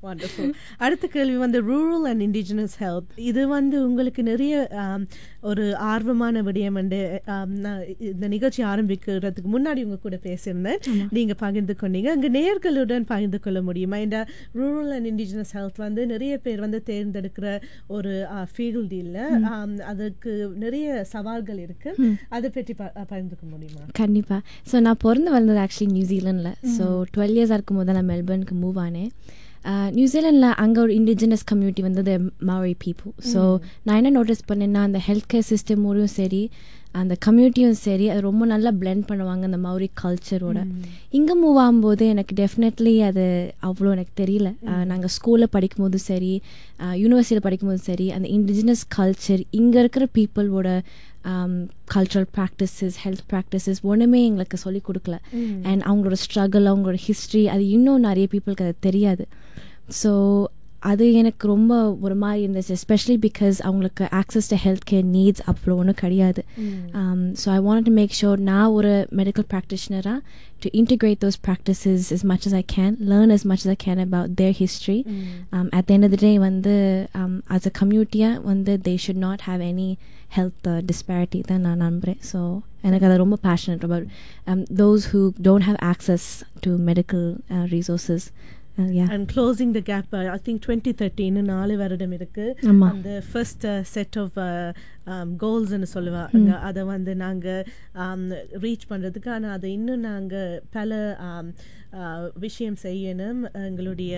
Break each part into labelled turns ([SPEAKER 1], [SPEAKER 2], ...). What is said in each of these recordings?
[SPEAKER 1] Wonderful. அடுத்த கேள்வி வந்து ரூரல் அண்ட் இண்டிஜினஸ் ஹெல்த் இது வந்து உங்களுக்கு நிறைய ஆம், ஒரு ஆர்வமான விடயம் என்று ஆம், நான் இந்த நிகழ்ச்சி ஆரம்பிக்கிறதுக்கு முன்னாடி உங்க கூட பேசியிருந்தேன் நீங்க பகிர்ந்து கொண்டீங்க அங்க நேர்களுடன் பகிர்ந்து கொள்ள முடியுமா இந்த ரூரல் அண்ட் இண்டிஜினஸ் ஹெல்த் வந்து நிறைய பேர் வந்து தேர்ந்தெடுக்கிற ஒரு ஃபீல்டு இல்ல ஆம், அதுக்கு நிறைய சவால்கள் இருக்கு அதை பற்றி ப- பகிர்ந்துக்க முடியுமா
[SPEAKER 2] கண்டிப்பாக ஸோ நான் பிறந்து வளர்ந்தது ஆக்சுவலி நியூசிலாண்டில் ஸோ டுவெல் இயர்ஸ் இருக்கும் போது நான் மெல்பர்னுக்கு மூவ் ஆனேன் நியூசிலாண்டில் அங்கே ஒரு இண்டிஜினஸ் கம்யூனிட்டி வந்து த மவரி பீப்புள் ஸோ நான் என்ன நோட்டீஸ் பண்ணேன்னா அந்த ஹெல்த் கேர் சிஸ்டமோடையும் சரி அந்த கம்யூனிட்டியும் சரி அது ரொம்ப நல்லா பிளெண்ட் பண்ணுவாங்க அந்த மௌரி கல்ச்சரோட இங்கே மூவ் ஆகும்போது எனக்கு டெஃபினெட்லி அது அவ்வளோ எனக்கு தெரியல நாங்கள் ஸ்கூலில் படிக்கும்போதும் சரி யூனிவர்சிட்டியில் படிக்கும்போதும் சரி அந்த இண்டிஜினஸ் கல்ச்சர் இங்கே இருக்கிற பீப்புளோட கல்ச்சுரல் ப்ராக்டிசஸ் ஹெல்த் ப்ராக்டிசஸ் ஒன்றுமே எங்களுக்கு சொல்லிக் கொடுக்கல அண்ட் அவங்களோட ஸ்ட்ரகிள் அவங்களோட ஹிஸ்ட்ரி அது இன்னும் நிறைய பீப்புளுக்கு அது தெரியாது ஸோ அது எனக்கு ரொம்ப ஒரு மாதிரி இருந்துச்சு எஸ்பெஷலி பிகாஸ் அவங்களுக்கு access to health care needs அவ்வளோ ஒன்றும் கிடையாது so I want to make sure நான் ஒரு மெடிக்கல் ப்ராக்டிஷனராக to integrate those practices as much as I can learn as much as I can about their history um, at the end of the day வந்து um, as a community-ஆ வந்து they should not have any health uh, disparity தான் நான் நம்புகிறேன் so எனக்கு அதை ரொம்ப passionate about um, those who don't have access to medical uh, resources uh, yeah
[SPEAKER 1] and closing the gap I think twenty தேர்ட்டின்னு நாலு வருடம் இருக்கு
[SPEAKER 2] ஆமா.
[SPEAKER 1] அந்த ஃபர்ஸ்ட் செட் ஆஃப் கோல்ஸ்ன்னு சொல்லுவாங்க அதை வந்து நாங்கள் ரீச் பண்ணுறதுக்கு ஆனால் அதை இன்னும் நாங்கள் பல um, uh, விஷயம் செய்யணும் எங்களுடைய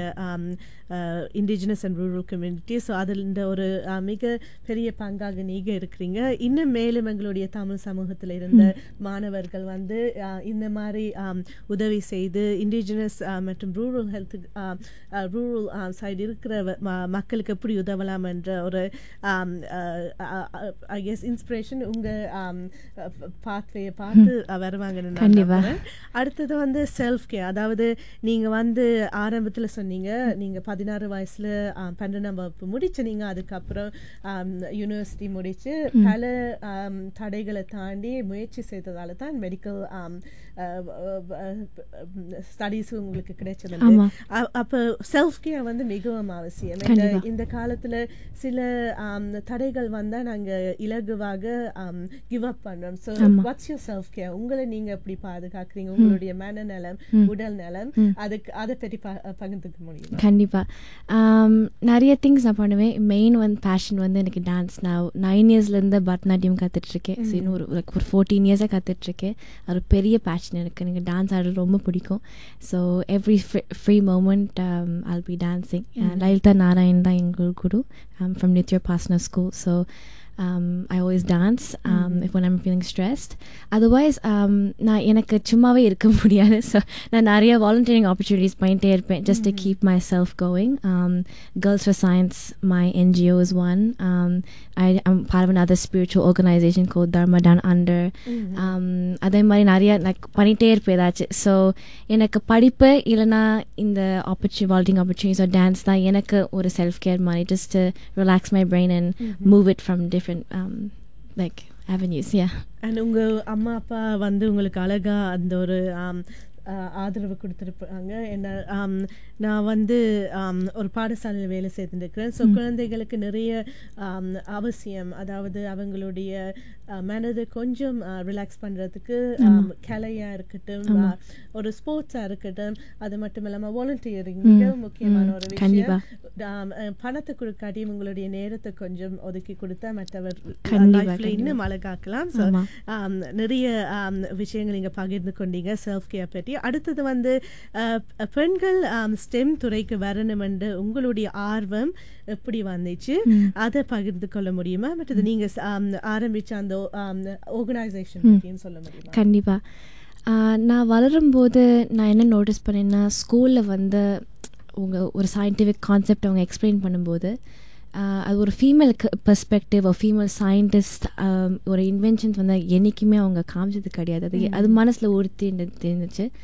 [SPEAKER 1] indigenous and rural community so அதில் இந்த ஒரு uh, மிக பெரிய பங்காக நீங்கள் இருக்கிறீங்க இன்னும் மேலும் எங்களுடைய தமிழ் சமூகத்தில் இருந்த மாணவர்கள் வந்து uh, இந்த மாதிரி um, உதவி செய்து இண்டிஜினஸ் மற்றும் ரூரல் ஹெல்த் ரூரல் சைடு இருக்கிற வ- ம- மக்களுக்கு எப்படி உதவலாம் என்ற ஒரு ஐ கெஸ் இன்ஸ்பிரேஷன் உங்கள் பாத்வேயை பார்த்து uh, வருவாங்கன்னு நான்
[SPEAKER 2] கண்டிப்பா.
[SPEAKER 1] நம்புறேன். அடுத்தது வந்து செல்ஃப் கேர் அதாவது நீங்க வந்து ஆரம்பத்துல சொன்னீங்க நீங்க பதினாறு வயசுல ஆம், பன்னெண்டாம் வகுப்பு முடிச்சு நீங்க அதுக்கப்புறம் யூனிவர்சிட்டி முடிச்சு பல ஆம், தடைகளை தாண்டி முயற்சி செய்ததால தான் மெடிக்கல் ஸ்டடீஸ் உங்களுக்கு கிடைச்சது
[SPEAKER 2] ஆமா.
[SPEAKER 1] அ- அப்ப செல்ஃப் கேர் வந்து மிகவும் அவசியம் இந்த-
[SPEAKER 2] கண்டிப்பா.
[SPEAKER 1] இந்த காலத்துல சில ஆம், தடைகள் வந்தா நாங்க இலகுவாக கிவ் அப் பண்றோம் ஸோ
[SPEAKER 2] ஆமா.
[SPEAKER 1] வாட்ஸ் யூர் செல்ஃப் கேர் உங்களை நீங்க எப்படி பாதுகாக்கிறீங்க உங்களுடைய மனநலம் உடல் நலம் அதுக்கு அதை பற்றி ப- பகிர்ந்துக்க முடியும்
[SPEAKER 2] கண்டிப்பாக நிறைய திங்ஸ் நான் பண்ணுவேன் மெயின் வந்து பேஷன் வந்து எனக்கு டான்ஸ் நான் நைன் இயர்ஸ்லேருந்து பரதநாட்டியம் கற்றுட்ருக்கேன் ஸோ இன்னும் ஒரு like ஒரு ஃபோர்டீன் இயர்ஸாக கற்றுட்ருக்கேன் அது ஒரு பெரிய பேஷன் எனக்கு எனக்கு டான்ஸ் ஆடுறது ரொம்ப பிடிக்கும் so every free moment I'll be dancing Lalitha Narayan தான் எங்கள் குரு ஃப்ரம் நித்யோ பாஸ்னர் school so um, I always dance um, if when I'm feeling stressed. Otherwise, um, நான் எனக்கு சும்மாவே இருக்க முடியாது ஸோ நான் நிறைய வாலண்டியரிங் ஆப்பர்ச்சுனிட்டிஸ் பண்ணிட்டே இருப்பேன் just to keep myself going. Um, Girls for Science, my NGO is one. Um, I, I'm part of another spiritual organization called Dharma Down Under. Um, அதே மாதிரி நிறைய நான் பண்ணிகிட்டே இருப்பேன் ஏதாச்சும் ஸோ எனக்கு படிப்பு இல்லைனா இந்த ஆப்பர்ச்சு வால்டிங் ஆப்பர்ச்சுனிட்டிஸ் டான்ஸ் தான் எனக்கு ஒரு செல்ஃப் கேர் மாதிரி just relax my brain and move it from different like avenues yeah
[SPEAKER 1] and உங்க அம்மா அப்பா வந்து உங்களுக்கு அழகா அந்த ஒரு ஆம், ஆ- ஆதரவு கொடுத்துருப்பாங்க என்ன ஆம், நான் வந்து ஆம், ஒரு பாடசாலையில் வேலை செய்துருக்கிறேன் ஸோ குழந்தைகளுக்கு நிறைய ஆம், அவசியம் அதாவது அவங்களுடைய ஆ, மனதை கொஞ்சம் ரிலாக்ஸ் பண்ணுறதுக்கு கலையாக இருக்கட்டும் ஆ, ஒரு ஸ்போர்ட்ஸாக இருக்கட்டும் அது மட்டும் இல்லாமல் வாலண்டியரிங் மிகவும் முக்கியமான ஒரு
[SPEAKER 2] கண்டிப்பா.
[SPEAKER 1] விஷயம் ஆம், அஹ், பணத்தை கொடுக்காட்டியும் உங்களுடைய நேரத்தை கொஞ்சம் ஒதுக்கி கொடுத்தா மற்றவர்
[SPEAKER 2] கண்டிப்பா,
[SPEAKER 1] லைஃப்ல இன்னும் அழகாக்கலாம் So,
[SPEAKER 2] ஆமா.
[SPEAKER 1] ஆம், நிறைய ஆம், விஷயங்கள் நீங்க பகிர்ந்து கொண்டீங்க செல்ஃப் கேர் பற்றி அடுத்தது வந்து அஹ், பெண்கள் ஸ்டெம் துறைக்கு வரணும் என்று உங்களுடைய ஆர்வம் எப்படி வந்துச்சு அதை பகிர்ந்து கொள்ள முடியுமா மற்றது நீங்க ஸ்- ஆம், ஆரம்பிச்ச அந்த ஆர்கனைசேஷன் பற்றியும் சொல்ல முடியுமா
[SPEAKER 2] கண்டிப்பாக நான் வளரும்போது நான் என்ன நோட்டீஸ் பண்ணேன்னா ஸ்கூலில் வந்து உங்கள் ஒரு சயின்டிஃபிக் கான்செப்ட் அவங்க எக்ஸ்பிளைன் பண்ணும்போது ஆஹ், அது ஒரு ஃபீமேல் பெர்ஸ்பெக்டிவ் ஒரு ஃபீமேல் சயின்டிஸ்ட் ஒரு இன்வென்ஷன்ஸ் வந்து என்றைக்குமே அவங்க காமிச்சது கிடையாது அது அது மனசில் உறுத்தி இருந்துச்சு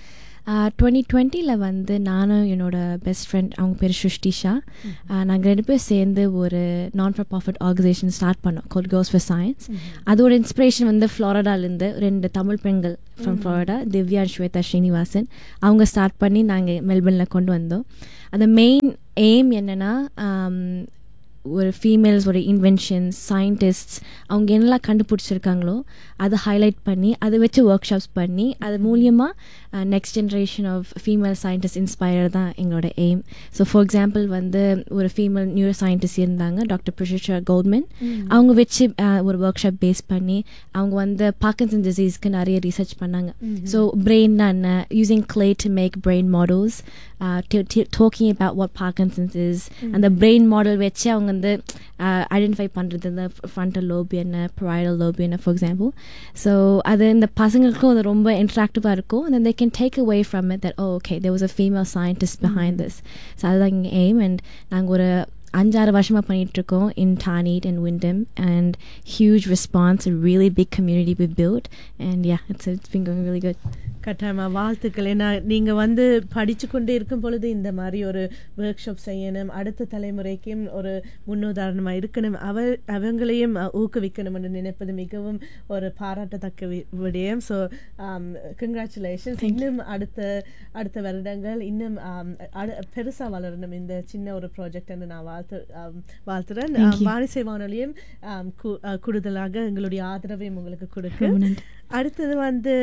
[SPEAKER 2] டுவெண்ட்டி டுவெண்ட்டியில் வந்து நானும் என்னோட பெஸ்ட் ஃப்ரெண்ட் அவங்க பேர் சுஷ்டிஷா நாங்கள் ரெண்டு பேரும் சேர்ந்து ஒரு நான் ஃபார் ப்ராஃபிட் ஆர்கனைசேஷன் ஸ்டார்ட் பண்ணோம் கோல் கேர்ள்ஸ் ஃபார் சயின்ஸ் அதோட இன்ஸ்பிரேஷன் வந்து ஃப்ளாரிடாலேருந்து ரெண்டு தமிழ் பெண்கள் ஃப்ரம் ஃப்ளாரிடா திவ்யா ஸ்வேதா ஸ்ரீனிவாசன் அவங்க ஸ்டார்ட் பண்ணி நாங்கள் மெல்பர்னில் கொண்டு வந்தோம் அந்த மெயின் எய்ம் என்னென்னா ஒரு ஃபீமேல்ஸோட இன்வென்ஷன்ஸ் சயின்டிஸ்ட்ஸ் அவங்க என்னெல்லாம் கண்டுபிடிச்சிருக்காங்களோ அதை ஹைலைட் பண்ணி அதை வச்சு ஒர்க் ஷாப்ஸ் பண்ணி அது மூலியமாக next generation of female scientist inspire தான் எங்களோட எய்ம் ஸோ ஃபார் எக்ஸாம்பிள் வந்து ஒரு ஃபீமேல் நியூரோ சயின்டிஸ்ட் இருந்தாங்க டாக்டர் ப்ரிஷா கோல்ட்மேன் அவங்க வச்சு ஒரு ஒர்க் ஷாப் பேஸ் பண்ணி அவங்க வந்து பார்க்கன்சன் டிசீஸ்க்கு நிறைய ரிசர்ச் பண்ணாங்க ஸோ பிரெயின்னா என்ன using clay to make brain models talking about what Parkinson's is அந்த பிரெயின் மாடல் வச்சு அவங்க வந்து ஐடென்டிஃபை பண்ணுறது இந்த ஃப்ரண்டல் லோபி என்ன ப்ரைடல் லோபி என்ன ஃபார் எக்ஸாம்பிள் ஸோ அது இந்த பசங்களுக்கும் அது ரொம்ப இன்ட்ராக்டிவாக இருக்கும் and then they can take away from it that oh okay there was a female scientist behind this so அதுதான் எங்கள் எய்ம் அண்ட் நாங்கள் ஒரு அஞ்சாறு வருஷமாக பண்ணிகிட்ருக்கோம் இன் டானிட் and Windham and huge response really big community we built and yeah it's it's been going really good
[SPEAKER 1] கட்டாயமா வாழ்த்துக்கள் ஏன்னா நீங்கள் வந்து படித்து கொண்டே இருக்கும் பொழுது இந்த மாதிரி ஒரு ஒர்க் ஷாப் செய்யணும் அடுத்த தலைமுறைக்கும் ஒரு முன்னுதாரணமாக இருக்கணும் அவர் அவங்களையும் ஊக்குவிக்கணும்னு நினைப்பது மிகவும் ஒரு பாராட்டத்தக்க விடயம் ஸோ கங்க்ராச்சுலேஷன்ஸ் இன்னும் அடுத்த அடுத்த வருடங்கள் இன்னும் பெருசாக வளரணும் இந்த சின்ன ஒரு ப்ராஜெக்ட் நான் வாழ்த்து வாழ்த்துறேன் வானிசை வானொலியும் கூடுதலாக எங்களுடைய ஆதரவையும் உங்களுக்கு கொடுக்கு அடுத்தது வந்து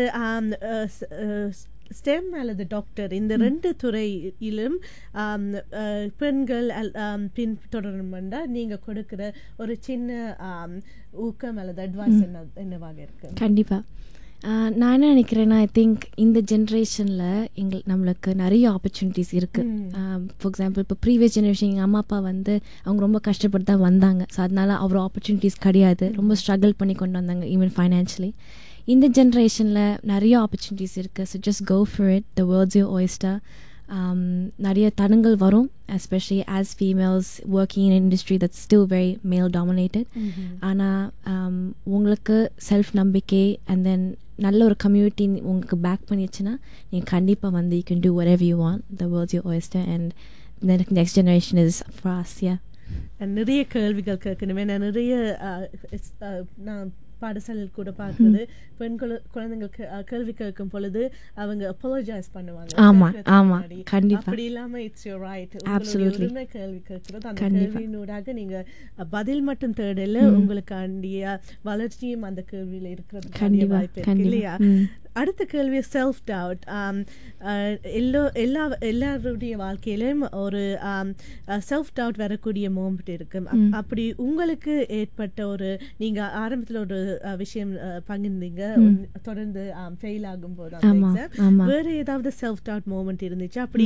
[SPEAKER 1] ஸ்டெம் அல்லது டாக்டர் இந்த ரெண்டு துறையிலும் பெண்கள் பின்தொடரணும்னா நீங்கள் கொடுக்குற ஒரு சின்ன ஊக்கம் அல்லது அட்வைஸ் என்ன என்னவாக இருக்கு
[SPEAKER 2] கண்டிப்பாக நான் என்ன நினைக்கிறேன்னா ஐ திங்க் இந்த ஜென்ரேஷனில் எங்கள் நம்மளுக்கு நிறைய ஆப்பர்ச்சுனிட்டிஸ் இருக்குது ஃபார் எக்ஸாம்பிள் இப்போ ப்ரீவியஸ் ஜென்ரேஷன் எங்கள் அம்மா அப்பா வந்து அவங்க ரொம்ப கஷ்டப்பட்டு தான் வந்தாங்க ஸோ அதனால அவ்வளோ ஆப்பர்ச்சுனிட்டிஸ் கிடையாது ரொம்ப ஸ்ட்ரகிள் பண்ணி கொண்டு வந்தாங்க ஈவன் ஃபைனான்ஷியலி இந்த ஜென்ரேஷனில் நிறைய ஆப்பர்ச்சுனிட்டிஸ் இருக்குது so just go for it the world's you oyster நிறைய தடங்கள் வரும் especially as females working in industry that still very male dominated ஆனால் உங்களுக்கு செல்ஃப் நம்பிக்கை அண்ட் தென் நல்ல ஒரு கம்யூனிட்டி உங்களுக்கு பேக் பண்ணிடுச்சுன்னா நீங்கள் கண்டிப்பாக வந்து you can do whatever you want the world's you oyster and then next generation is fast yeah
[SPEAKER 1] நிறைய கேள்விகள் கேட்கணுமே நான் நிறைய நான் பாடசாலையில் கூட பார்க்குறது பெண் குழந்தைங்களுக்கு கேள்வி கேட்கும் பொழுது அவங்க அப்பாலஜைஸ் பண்ணுவாங்க
[SPEAKER 2] ஆமா ஆமா கண்டிப்பா
[SPEAKER 1] அப்படி இல்லாம இட்ஸ் யோர் ரைட் உரிமை கேள்வி கேட்கிறது அந்த கேள்வியினூடாக நீங்க பதில் மட்டும் தேடல உங்களுக்காண்டிய வளர்ச்சியும் அந்த கேள்வியில இருக்கிறது வாய்ப்பு இருக்கு இல்லையா அடுத்த கேள்வி செல்ஃப் டவுட் எல்லோ எல்லா எல்லாருடைய வாழ்க்கையிலும் ஒரு செல்ஃப் டவுட் வரக்கூடிய மோமெண்ட் இருக்கு அப்படி உங்களுக்கு ஏற்பட்ட ஒரு நீங்க ஆரம்பத்தில் ஒரு விஷயம் பகிர்ந்தீங்க தொடர்ந்து ஃபெயில் ஆகும் போது வேற ஏதாவது செல்ஃப் டவுட் மூமெண்ட் இருந்துச்சு அப்படி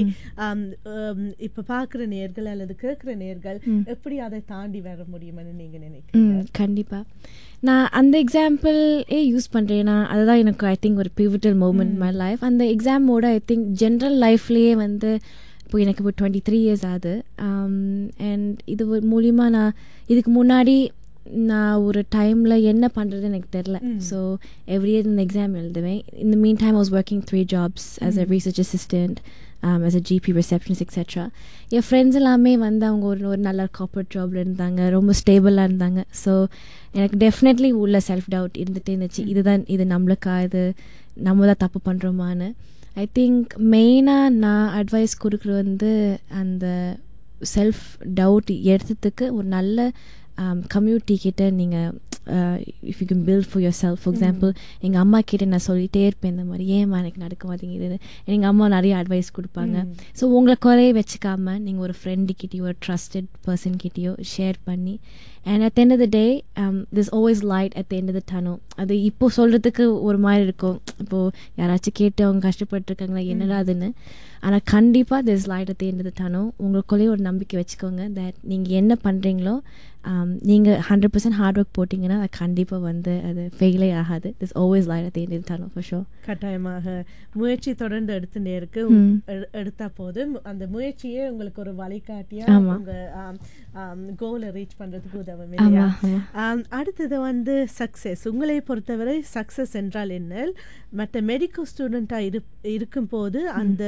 [SPEAKER 1] இப்ப பாக்குற நேர்கள் அல்லது கேட்கிற நேர்கள் எப்படி அதை தாண்டி வர முடியும்னு நீங்க நினைக்கிறீங்க
[SPEAKER 2] கண்டிப்பா நான் அந்த எக்ஸாம்பிள் ஏ யூஸ் பண்ணுறேன்னா அதுதான் எனக்கு ஐ திங்க் ஒரு பிவிட்டல் மூமெண்ட் மை லைஃப் அந்த எக்ஸாமோட ஐ திங்க் ஜென்ரல் லைஃப்லேயே வந்து இப்போ எனக்கு இப்போ டுவெண்ட்டி த்ரீ இயர்ஸ் ஆகுது அண்ட் இது மூலிமா நான் இதுக்கு முன்னாடி நான் ஒரு டைமில் என்ன பண்ணுறது எனக்கு தெரில ஸோ எவ்ரி இயர் இந்த எக்ஸாம் எழுதுவேன் இந்த meantime was working three jobs as a research assistant as a GP receptions etcetera என் ஃப்ரெண்ட்ஸ் எல்லாமே வந்து அவங்க ஒரு ஒரு நல்ல கார்பரேட் ஜாபில் இருந்தாங்க ரொம்ப ஸ்டேபிளாக இருந்தாங்க ஸோ எனக்கு டெஃபினெட்லி உள்ள செல்ஃப் டவுட் இருந்துகிட்டே இருந்துச்சு இதுதான் இது நம்மளுக்கா இது நம்ம தான் தப்பு பண்ணுறோமான்னு ஐ திங்க் மெயினாக நான் அட்வைஸ் கொடுக்குறது வந்து அந்த செல்ஃப் டவுட் எடுத்ததுக்கு ஒரு நல்ல கம்யூனிட்டி கிட்ட நீங்கள் if you can build for yourself for example எங்கள் அம்மா கிட்ட நான் சொல்லிகிட்டே இருப்பேன் இந்த மாதிரி ஏம்மா எனக்கு நடக்க மாட்டேங்குது எங்கள் அம்மா நிறைய அட்வைஸ் கொடுப்பாங்க ஸோ உங்களை குறைய வச்சுக்காம நீங்கள் ஒரு ஃப்ரெண்டுக்கிட்டேயோ ஒரு ட்ரஸ்டட் பர்சன் கிட்டேயோ ஷேர் பண்ணி and at end of the day this always light at end of the tunnel அது இப்போ சொல்கிறதுக்கு ஒரு மாதிரி இருக்கும் இப்போது யாராச்சும் கேட்டு அவங்க கஷ்டப்பட்டுருக்காங்களா என்னடா அதுன்னு ஆனால் கண்டிப்பாக திஸ் லைட் அட் எண்ட் தானோ உங்களுக்குள்ளேயே ஒரு நம்பிக்கை வச்சுக்கோங்க தட் நீங்கள் என்ன பண்ணுறீங்களோ நீங்கள் ஹண்ட்ரட் பர்சன்ட் ஹார்ட் ஒர்க் போட்டிங்கன்னா அது கண்டிப்பாக வந்து அது ஃபெயிலே ஆகாது this always light at end tunnel for sure
[SPEAKER 1] கட்டாயமாக முயற்சி தொடர்ந்து எடுத்துட்டே இருக்கு
[SPEAKER 2] ம்.
[SPEAKER 1] எடு- எடுத்தா போதும் அந்த முயற்சியே உங்களுக்கு ஒரு வழிகாட்டியா
[SPEAKER 2] ஆமா.
[SPEAKER 1] உங்க கோலை ரீச் பண்றதுக்கு உதவும்
[SPEAKER 2] ஆமாம்
[SPEAKER 1] இல்லையா
[SPEAKER 2] ஆமாம்
[SPEAKER 1] ஆம், அடுத்தது வந்து சக்சஸ் உங்களை பொறுத்தவரை சக்சஸ் என்றால் என்ன மற்ற மெடிக்கல் ஸ்டூடெண்ட்டாக இரு இருக்கும்போது அந்த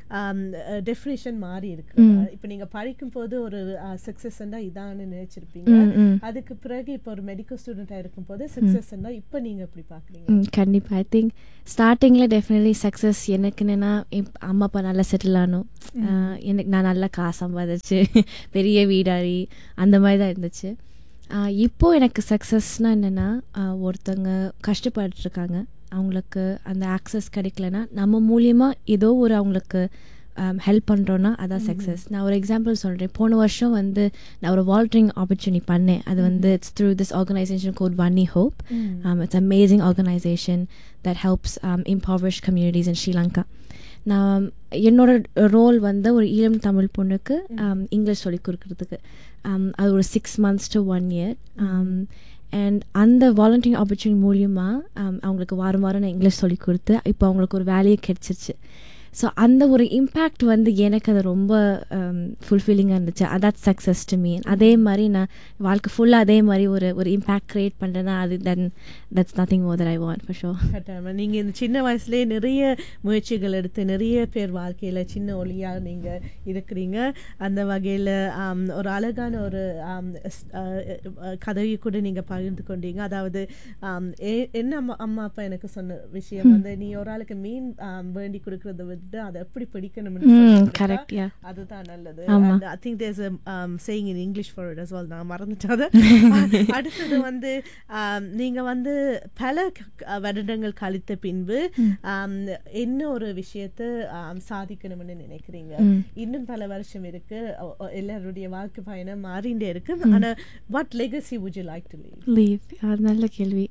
[SPEAKER 1] டெஃபினேஷன் மாறி இருக்கு
[SPEAKER 2] ம்.
[SPEAKER 1] இப்போ நீங்க படிக்கும் போது ஒரு சக்சஸ் இதான்னு நினைச்சிருப்பீங்க
[SPEAKER 2] ம் ம்
[SPEAKER 1] அதுக்கு பிறகு இப்போ ஒரு மெடிக்கல் ஸ்டூடெண்ட்டாக இருக்கும்போது சக்சஸ் இப்போ நீங்க எப்படி பாக்குறீங்க
[SPEAKER 2] ம் கண்டிப்பாக ஐ திங்க் ஸ்டார்டிங்கில் டெஃபினெட்லி சக்ஸஸ் எனக்கு என்னென்னா அம்மா அப்பா நல்லா செட்டில் ஆகணும் ஆஹ் எனக்கு நான் நல்லா காசு சம்பாதிச்சு பெரிய வீடாரி அந்த மாதிரி தான் இருந்துச்சு ஆஹ் இப்போ எனக்கு சக்ஸஸ்னால் என்னென்னா ஒருத்தவங்க கஷ்டப்பட்டுட்டு இருக்காங்க அவங்களுக்கு அந்த ஆக்சஸ் கிடைக்கலனா நம்ம மூலியமாக ஏதோ ஒரு அவங்களுக்கு ஹெல்ப் பண்ணுறோன்னா அதான் சக்ஸஸ் நான் ஒரு எக்ஸாம்பிள் சொல்கிறேன் போன வருஷம் வந்து நான் ஒரு வால்டரிங் ஆப்பர்ச்சுனிட்டி பண்ணேன் அது வந்து it's through this organisation called Vanni Hope Um, it's an amazing organization that helps um, impoverished communities in Sri Lanka. நான் என்னோட ரோல் வந்து ஒரு ஈழம் தமிழ் பொண்ணுக்கு um, இங்கிலீஷ் சொல்லி கொடுக்கறதுக்கு um, அது ஒரு six months to one year and அந்த வாலண்டியர் ஆப்பர்ச்சுனிட்டி மூலியமாக um, அவங்களுக்கு வாரம் வாரம் நான் இங்கிலீஷ் சொல்லி கொடுத்து இப்போ அவங்களுக்கு ஒரு வேலையை கிடைச்சிருச்சு ஸோ அந்த ஒரு இம்பேக்ட் வந்து எனக்கு அது ரொம்ப ஃபுல்ஃபில்லிங்காக இருந்துச்சு அதான் சக்ஸஸ் டு மீ அதே மாதிரி நான் வாழ்க்கை ஃபுல்லாக அதே மாதிரி ஒரு ஒரு இம்பேக்ட் க்ரியேட் பண்ணுறேன்னா அது then that's nothing more that I want for sure
[SPEAKER 1] கட்டாயமா நீங்க இந்த சின்ன வயசுலயே நிறைய முயற்சிகள் எடுத்து நிறைய பேர் வாழ்க்கையில சின்ன ஒளியா நீங்க இருக்கிறீங்க அந்த வகையில ஆம், ஒரு அழகான ஒரு ஆம், ஸ்- அஹ், அஹ், கதையை கூட நீங்க பகிர்ந்து கொண்டீங்க அதாவது ஆம், எ- என்ன அம்மா அம்மா அப்பா எனக்கு சொன்ன விஷயம் வந்து நீ ஒரு ஆளுக்கு மீன் ஆம், வேண்டி கொடுக்கறத விட்டு அதை எப்படி பிடிக்கணும்னு
[SPEAKER 2] ம்
[SPEAKER 1] சொல்லிக் கொடுத்தா,
[SPEAKER 2] கரெக்ட் யா
[SPEAKER 1] அதுதான் நல்லது
[SPEAKER 2] ஆமா.
[SPEAKER 1] I think there's saying in English for it as well நான் மறந்துட்டேன் அதை. அடுத்தது வந்து um, நீங்க வந்து பல க- க- வருடங்கள் கழித்த பின்பு um, என்ன ஒரு விஷயத்தை um, சாதிக்கணும்னு நினைக்கிறீங்க
[SPEAKER 2] ம்.
[SPEAKER 1] இன்னும் பல வருஷம் இருக்கு ஒ- ஒ- எல்லாருடைய வாழ்க்கை பயணம் மாறிண்டே இருக்கு ஆனா what legacy would you like to leave
[SPEAKER 2] leave அது நல்ல கேள்வி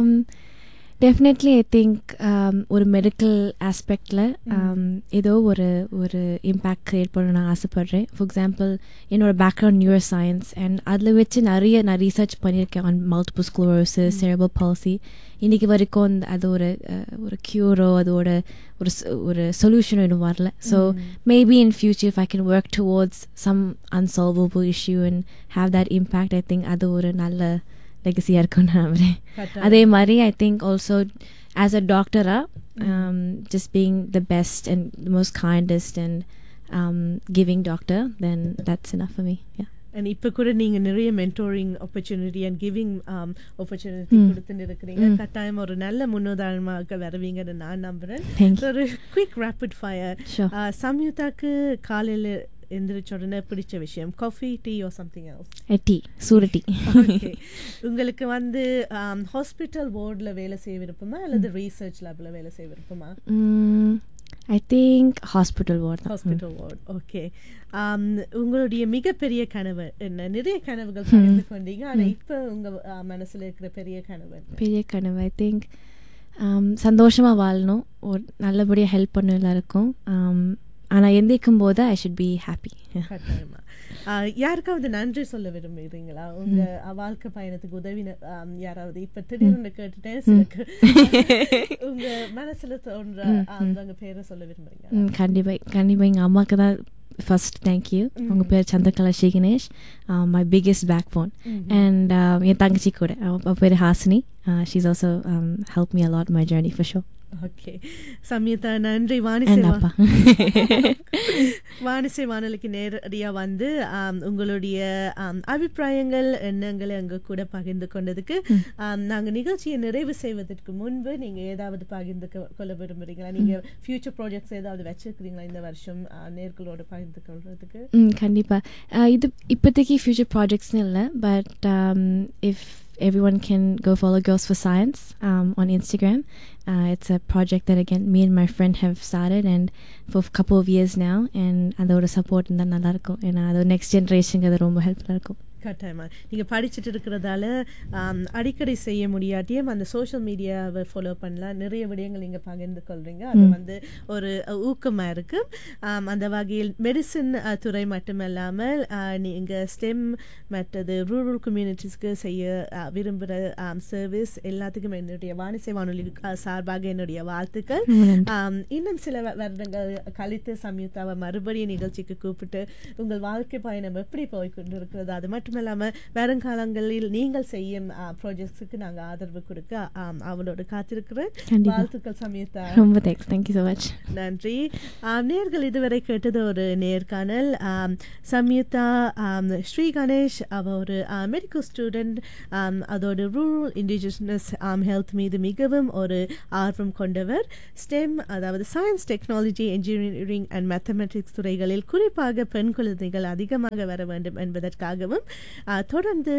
[SPEAKER 2] டெஃபினெட்லி ஐ திங்க் ஒரு மெடிக்கல் ஆஸ்பெக்டில் ஏதோ ஒரு ஒரு இம்பேக்ட் க்ரியேட் பண்ண நான் ஆசைப்பட்றேன் ஃபார் எக்ஸாம்பிள் என்னோட பேக்ரவுண்ட் நியூரோ சயின்ஸ் அண்ட் அதில் வச்சு நிறைய நான் ரீசர்ச் பண்ணியிருக்கேன் on multiple sclerosis cerebral palsy இன்றைக்கி வரைக்கும் அந்த அது ஒரு அஹ், ஒரு க்யூரோ அதோட ஒரு s- ஒரு சொல்யூஷனும் இன்னும் வரல so maybe in future if I can work towards some unsolvable issue and have that impact I think அது ஒரு நல்ல லெகசியாக இருக்கும்னு நான் நம்புறேன்
[SPEAKER 1] கட்டாயம்.
[SPEAKER 2] அதே மாதிரி I think also as a டாக்டராக just being the best and the most kindest and giving doctor then that's enough for me yeah
[SPEAKER 1] and இப்போ கூட நீங்க நிறைய mentoring opportunity and giving opportunity கொடுத்துட்டு இருக்கிறீங்க கட்டாயம் ஒரு நல்ல முன்னுதாரணமாக வருவீங்கன்னு நான் நம்புறேன்
[SPEAKER 2] Thank
[SPEAKER 1] So, ஒரு குவிக் ரேபிட் ஃபயர்
[SPEAKER 2] Sure.
[SPEAKER 1] சம்யுதாக்கு காலையில எந்திரிச்ச உடனே பிடிச்ச விஷயம் coffee tea or something else
[SPEAKER 2] tea சூடு டீ
[SPEAKER 1] உங்களுக்கு வந்து ஹாஸ்பிட்டல் வார்டில் வேலை செய்ய விருப்பமா அல்லது ரீசர்ச் லேப்ல வேலை செய்ய விருப்பமா
[SPEAKER 2] ஐ திங்க் ஹாஸ்பிட்டல் வார்ட் தான்
[SPEAKER 1] ஹாஸ்பிட்டல் வார்டு ஓகே உங்களுடைய மிகப்பெரிய கனவு என்ன நிறைய கனவுகள் பகிர்ந்து கொண்டீங்க ஆனா இப்ப உங்க ஆஹ், மனசுல இருக்கிற பெரிய கனவு என்ன?
[SPEAKER 2] பெரிய கனவு ஐ திங்க் சந்தோஷமாக வாழணும் ஒரு நல்லபடியாக ஹெல்ப் பண்ண எல்லாருக்கும் ஆனால் எந்திரிக்கும் போது ஐ ஷுட் பி ஹாப்பி
[SPEAKER 1] கட்டாயமா ஆஹ், யாருக்காவது நன்றி சொல்ல விரும்புகிறீங்களா உங்க அஹ், வாழ்க்கை பயணத்துக்கு உதவின ஆம், யாராவது இப்ப திடீர்னு கேட்டுட்டேன் சிலக்கு உங்க மனசுல தோன்ற அவங்க பேரை சொல்ல விரும்புறீங்க
[SPEAKER 2] கண்டிப்பாக கண்டிப்பாக எங்கள் அம்மாவுக்கு தான் ஃபர்ஸ்ட் தேங்க்யூ அவங்க பேர் Chandrakala Sri Ganesh my biggest backbone and என் தங்கச்சி கூட அவ பேர் Hasini she's also help me a lot my journey for sure
[SPEAKER 1] okay Samyuta நன்றி
[SPEAKER 2] அண்ட்
[SPEAKER 1] வாணிசேவா
[SPEAKER 2] அப்பா
[SPEAKER 1] வானிசை வானொலிக்கு நேரடியா வந்து ஆம், உங்களுடைய ஆம், அபிப்பிராயங்கள் எண்ணங்களை அங்க கூட பகிர்ந்து கொண்டதுக்கு ஆம், நாங்க நிகழ்ச்சியை நிறைவு செய்வதற்கு முன்பு நீங்க ஏதாவது பகிர்ந்து கொ- கொள்ள விரும்புறீங்களா நீங்க ஃபியூச்சர் ப்ராஜெக்ட்ஸ் ஏதாவது வச்சிருக்கிறீங்களா இந்த வருஷம் ஆ, நேர்களோட பகிர்ந்து கொள்றதுக்கு
[SPEAKER 2] ம் கண்டிப்பாக இது இப்போதைக்கு ஃபியூச்சர் ப்ராஜெக்ட்ஸ்னு இல்லை but if everyone can go follow Girls for Science um, on Instagram. Uh, it's a project that again me and my friend have started and for a couple of years now and அதோட support இருந்தால் நல்லாயிருக்கும் ஏன்னா அதோட next ஜென்ரேஷனுக்கு அது ரொம்ப ஹெல்ப்ஃபுல்லாக இருக்கும்
[SPEAKER 1] கட்டாயமா நீங்கள் படிச்சுட்டு இருக்கிறதால ஆம், அடிக்கடி செய்ய முடியாட்டியும் அந்த சோஷியல் மீடியாவை ஃபாலோ பண்ணலாம் நிறைய விடயங்கள் நீங்கள் பகிர்ந்து கொள்றீங்க அது வந்து ஒரு ஊக்கமாக இருக்கு ஆம், அந்த வகையில் மெடிசின் துறை மட்டுமல்லாமல் நீங்கள் ஸ்டெம் மற்றது ரூரல் கம்யூனிட்டிஸ்க்கு செய்ய அஹ், விரும்புகிற சர்வீஸ் எல்லாத்துக்கும் என்னுடைய வானிசை வானொலி அஹ், சார்பாக என்னுடைய வாழ்த்துக்கள் ஆம், இன்னும் சில வ- வருடங்கள் கழித்து சம்யுக்தாவை மறுபடியும் நிகழ்ச்சிக்கு கூப்பிட்டு உங்கள் வாழ்க்கை பயணம் எப்படி போய் கொண்டிருக்கிறது அது மட்டும் இல்லாமல் வருங்காலங்களில் நீங்கள் செய்யும் ப்ராஜெக்ட்ஸுக்கு நாங்கள் ஆதரவு கொடுக்க ஆம், அவளோடு காத்திருக்கிறேன்
[SPEAKER 2] கண்டிப்பா.
[SPEAKER 1] வாழ்த்துக்கள் சம்யுக்தா
[SPEAKER 2] ரொம்ப தேங்க்ஸ் தேங்க்யூ ஸோ மச்
[SPEAKER 1] நன்றி ஆம், நேர்கள் இதுவரை கேட்டது ஒரு நேர்காணல் ஆம், சம்யுக்தா ஆம், ஸ்ரீ கணேஷ் அவ ஒரு மெடிக்கல் ஸ்டூடெண்ட் அதோட ரூரல் இண்டிஜினஸ் ஹெல்த் மீது மிகவும் ஒரு ஆர்வம் கொண்டவர் ஸ்டெம் அதாவது science technology engineering and mathematics துறைகளில் குறிப்பாக பெண் குழந்தைகள் அதிகமாக வர வேண்டும் என்பதற்காகவும் ஆ, தொடர்ந்து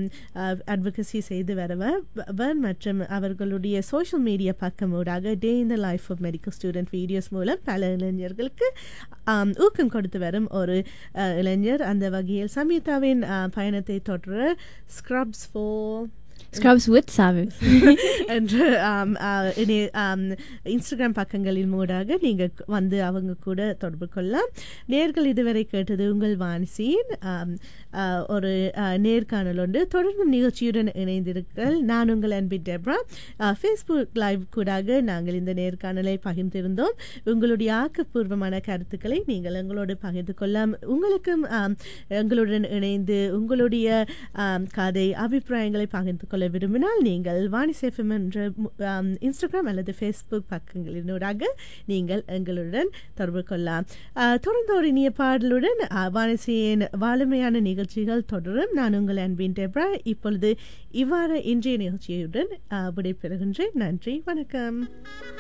[SPEAKER 1] அட்வொகசி செய்து வரவர் வர் மற்றும் அவர்களுடைய சோஷியல் மீடியா பக்கம் ஊடாக day in the life of medical student videos மூலம் பல இளைஞர்களுக்கு ஆம், ஊக்கம் கொடுத்து வரும் ஒரு அ, இளைஞர் அந்த வகையில் சம்யுக்தாவின் அ, பயணத்தை தொடர ஸ்க்ரப்ஸ் ஃபோர்
[SPEAKER 2] ஸ்க்ரப்ஸ் வித் சாவி
[SPEAKER 1] என்று ஆம், ஆ, இணைய- ஆம், இன்ஸ்டாகிராம் பக்கங்களின் மூடாக நீங்கள் வந்து அவங்க கூட தொடர்பு கொள்ளலாம் நேர்கள் இதுவரை கேட்டது உங்கள் வானிசியின் ஆம், ஆ, ஒரு ஆ, நேர்காணல் ஒன்று தொடர்ந்து நிகழ்ச்சியுடன் இணைந்திருங்கள் நான் உங்கள் அன்பின் டெப்ரா ஃபேஸ்புக் லைவ் கூடாக நாங்கள் இந்த நேர்காணலை பகிர்ந்திருந்தோம் உங்களுடைய ஆக்கப்பூர்வமான கருத்துக்களை நீங்கள் எங்களோடு பகிர்ந்து கொள்ளலாம் உங்களுக்கும் ஆம், எங்களுடன் இணைந்து உங்களுடைய ஆம், கதை அபிப்பிராயங்களை பகிர்ந்து கொள்ள விரும்பினால் நீங்கள் வாணிசேஃபம் என்ற மு- ஆம், இன்ஸ்டாகிராம் அல்லது ஃபேஸ்புக் பக்கங்களினூடாக நீங்கள் எங்களுடன் தொடர்பு கொள்ளலாம் ஆ, தொடர்ந்து ஒரு இனிய பாடலுடன் ஆ, வாணிசையின் வாழுமையான நிகழ்ச்சிகள் தொடரும் நான் உங்கள் அன்பின் டெப்ரா இப்பொழுது இவ்வாறு இன்றைய நிகழ்ச்சியுடன் ஆ, விடைபெறுகின்றேன் நன்றி வணக்கம்